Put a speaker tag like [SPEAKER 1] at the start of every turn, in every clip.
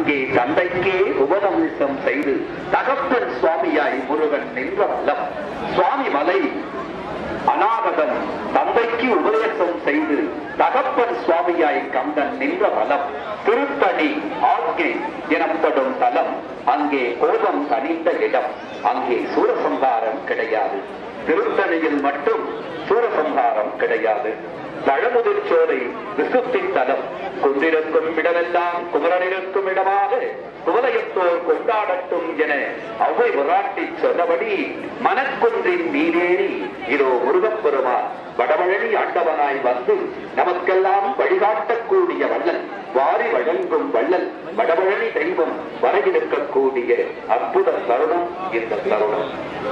[SPEAKER 1] அங்கே தந்தைக்கே உபதமிசம் செய்து தகப்பன் சுவாமியாய் முருகன் நின்ற வல்லம் சுவாமி மலை அநாகதன் தந்தைக்கு உபதேசம் செய்து தகப்பன் சுவாமியாய் கந்தன் நின்ற வலம் திருத்தணி ஆக்கை எனப்படும் தலம் அங்கே கோபம் தனிந்த இடம் அங்கே சூரசம்ஹாரம் கிடையாது திருத்தணியில் மட்டும் சூரசம்ஹாரம் கிடையாது பழமுதிர்ச்சோலை விசுத்தின் தலம் கொண்டிருக்கும் இடமெல்லாம் குமரனிருக்கும் இடமாக குவலயத்தோர் கொண்டாடட்டும் என அவ்வை விராட்டி சொன்னபடி மனக்குன்றின் மீதேறி இதோ முருகப்பெருமான் வடமழனி ஆண்டவனாய் வந்து நமக்கெல்லாம் வழிகாட்டக்கூடிய வள்ளல் வாரி வழங்கும் வள்ளல் வடமழனி தெய்வம் வரையிருக்கக்கூடிய அற்புத தருணம் இந்த தருணம்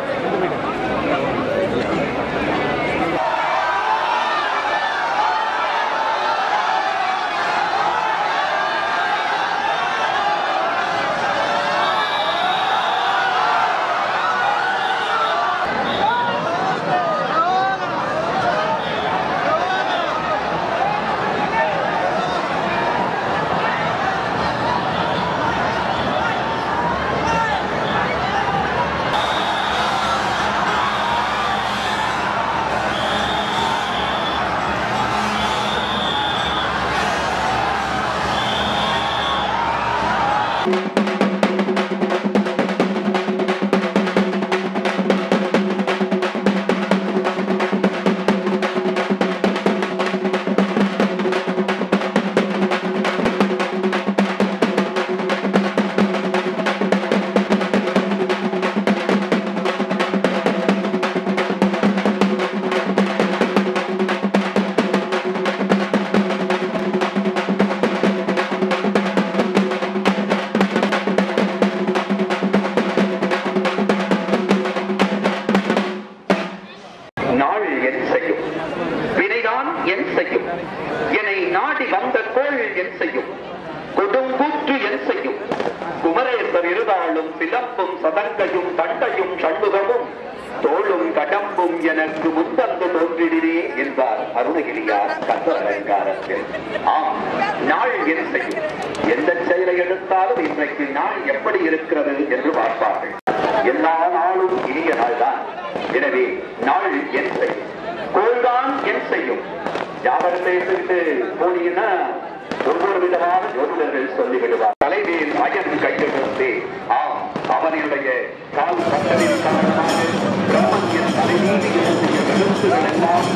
[SPEAKER 1] நாள் என் செய்யும் வினைதான் என் செய்யும் என்னை நாடி வந்த கோள் என் செய்யும் கொடுங்கூற்று என் செய்யும் குமரேசர் இருதாளும் சிலம்பும் சதங்கையும் தண்டையும் சண்முகமும் தோளும் கடம்பும் எனக்கு முந்தந்து தோன்றினே என்பார் அருணகிரியார் கந்த அலங்காரத்தில் ஆம் நாள் என் செய்யும் எந்த செயலை எடுத்தாலும் இன்றைக்கு நாள் எப்படி இருக்கிறது என்று பார்ப்பார்கள் எல்லா நாளும் இனிய நாள்தான் எனவே நாள் என் செய்யும் கோள்தான் என் செய்யும் யாவர் பேசிட்டு போனீங்கன்னா ஒவ்வொரு விதமான ஜோதிடர்கள் சொல்லிவிடுவார் தலைமையில் அயன் கையெழுத்தே ஆம் அவனுடைய கால் பட்டதின் காரணமாக பிரம்மன் என் தலைமீது எழுதிய எழுத்துகள் எல்லாம்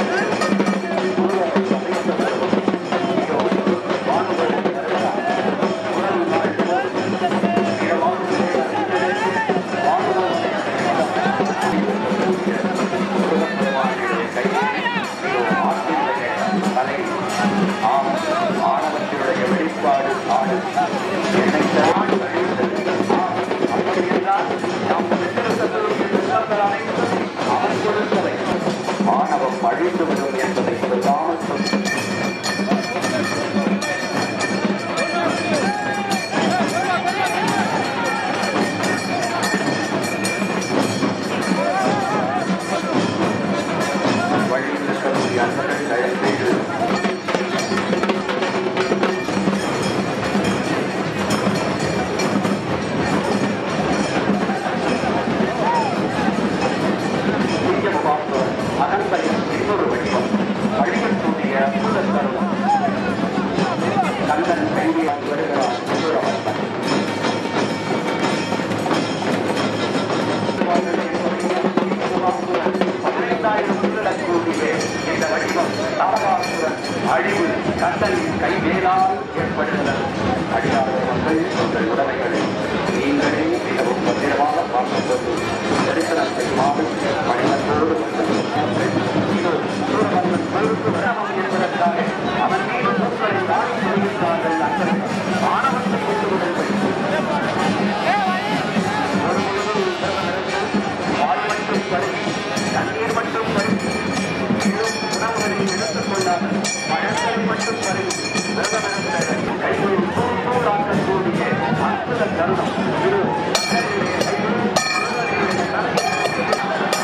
[SPEAKER 1] அழிந்தது ஆணவத்தினுடைய வெளிப்பாடு ஆடு என்னை தான் அழித்தது. ஆம், அப்படி என்றால் நாம் பெற்றிருக்கக்கூடிய செல்வங்கள் அனைத்தும் அவன் கொடுத்தவை ஆணவம் அழிந்துவிடும் என்பதை சொல்லாமல் சொல்லி வழியில் இருக்கக்கூடிய அன்பர்கள் தயவு செய்து புதிய முகாம்கள் அகந்தையின் இன்னொரு வடிவம் வழிபட்டுடைய அற்புத தருணம் கண்ணன் கைதியால் வருகிறார் இன்னொரு அவஸ்தை. பதினைந்தாயிரம் உள்ளடக்கூடிய இந்த வடிவம் தாமராசுரன் அழிவு கண்ணனின் கைவேலால் ஏற்படுகிறது அடியாளர் மக்கள் உங்கள் உடமைகளை நீங்களே மிகவும் பத்திரமாக பார்க்கும்போது தரிசனம் செய்யுமாறு மனிதத்தோடு வந்தது இதோ சூரமன்னன் பொருளுக்கு விரமம் என்பதற்காக அவன் மீது பூக்களை தாடி சொல்கின்றார்கள் அன்பர்கள் மாணவத்தை கொண்டு விடுங்கள் ஒரு முழுவதும் விரதமிருந்து பால் மட்டும் பருகி தண்ணீர் மட்டும் பருகி மேலும் உணவுகளை எடுத்துக் கொள்ளாமல் பழங்களை மட்டும் பருகி விரதமிருந்த கைகள் தூள் தூளாக்கக்கூடிய அற்புத தருணம் இது கண்ணனிலே கைகள், முருகனிலே தலை.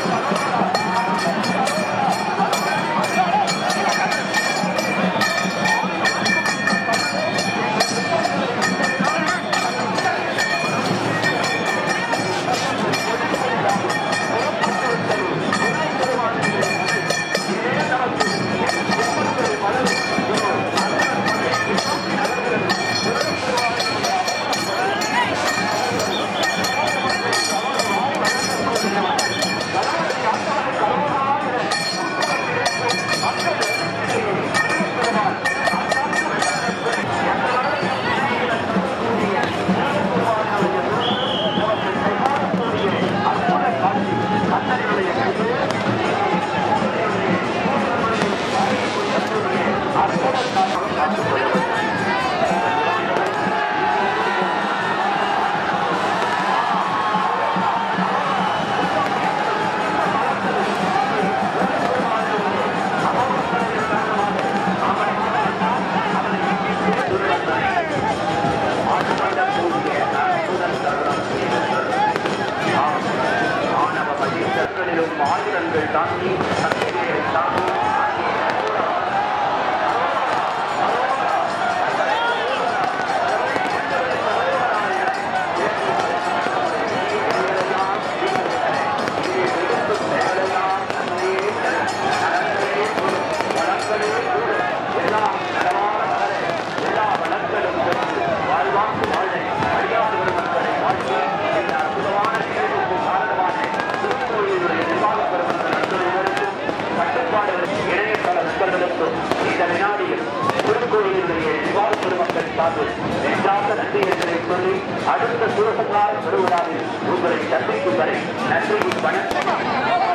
[SPEAKER 1] ஆயிரங்கள் தாண்டி சக்திகளை தாண்டி அடுத்த சிவசங்கார பெருவிழாவில் உங்களை சந்திக்கும் வரை நன்றி வணக்கம்